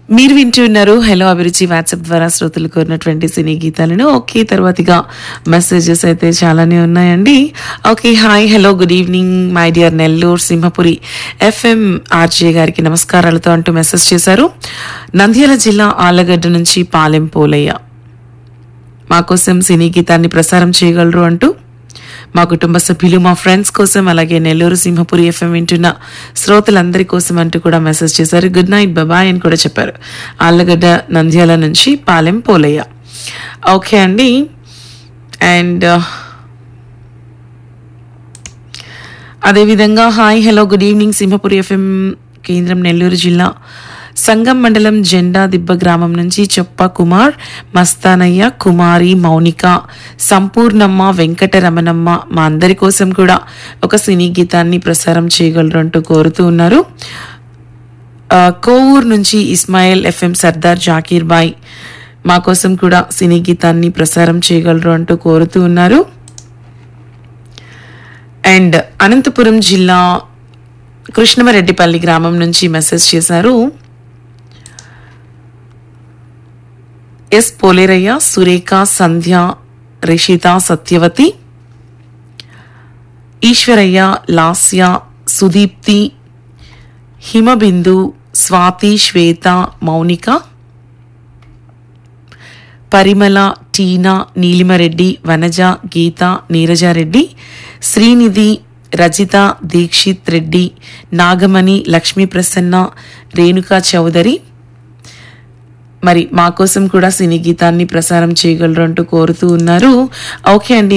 మీరు వింటున్నారు హలో అభిరుచి వాట్సాప్ ద్వారా శ్రోతలు కోరినటువంటి సినీ గీతాలను ఓకే తర్వాతగా మెసేజెస్ అయితే చాలానే ఉన్నాయండి okay hi hello good evening my dear Nellore Simhapuri FM RJ గారికి నమస్కారాలతో అంటూ మెసేజ్ చేశారు నంద్యాల జిల్లా ఆలగడ్డ నుంచి పాలెం పోలయ్య మా కోసం సినీ గీతాన్ని ప్రసారం చేయగలరు అంటూ మా కుటుంబ సభ్యులు మా ఫ్రెండ్స్ కోసం అలాగే నెల్లూరు సింహపురి ఎఫ్ఎం వింటున్న శ్రోతలందరి కోసం అంటూ కూడా మెసేజ్ చేశారు గుడ్ నైట్ బాబాయ్ అని కూడా చెప్పారు ఆళ్ళగడ్డ నంద్యాల నుంచి పాలెం పోలయ్య ఓకే అండి అండ్ అదేవిధంగా hi hello good evening Simhapuri FM కేంద్రం నెల్లూరు జిల్లా సంగం మండలం జెండా దిబ్బ గ్రామం నుంచి చొప్ప కుమార్ మస్తానయ్య కుమారి మౌనిక సంపూర్ణమ్మ వెంకటరమణమ్మ మా అందరి కోసం కూడా ఒక సినీ గీతాన్ని ప్రసారం చేయగలరు అంటూ కోరుతూ ఉన్నారు ఆ, కోవూరు నుంచి ఇస్మాయిల్ ఎఫ్ఎం సర్దార్ జాకీర్ బాయ్ మా కోసం కూడా సినీ గీతాన్ని ప్రసారం చేయగలరు అంటూ కోరుతూ ఉన్నారు అండ్ అనంతపురం జిల్లా కృష్ణమరెడ్డిపల్లి గ్రామం నుంచి మెసేజ్ చేశారు ఎస్ పోలేరయ్య సురేఖ సంధ్య రిషిత సత్యవతి ఈశ్వరయ్య లాస్య సుదీప్తి హిమబిందు స్వాతి శ్వేత మౌనిక పరిమళ టీనా నీలిమరెడ్డి వనజ గీత నీరజారెడ్డి శ్రీనిధి రజిత దీక్షిత్ రెడ్డి నాగమణి లక్ష్మీ ప్రసన్న రేణుకా చౌదరి మరి మా కోసం కూడా సినీ గీతాన్ని ప్రసారం చేయగలరు అంటూ కోరుతూ ఉన్నారు ఓకే అండి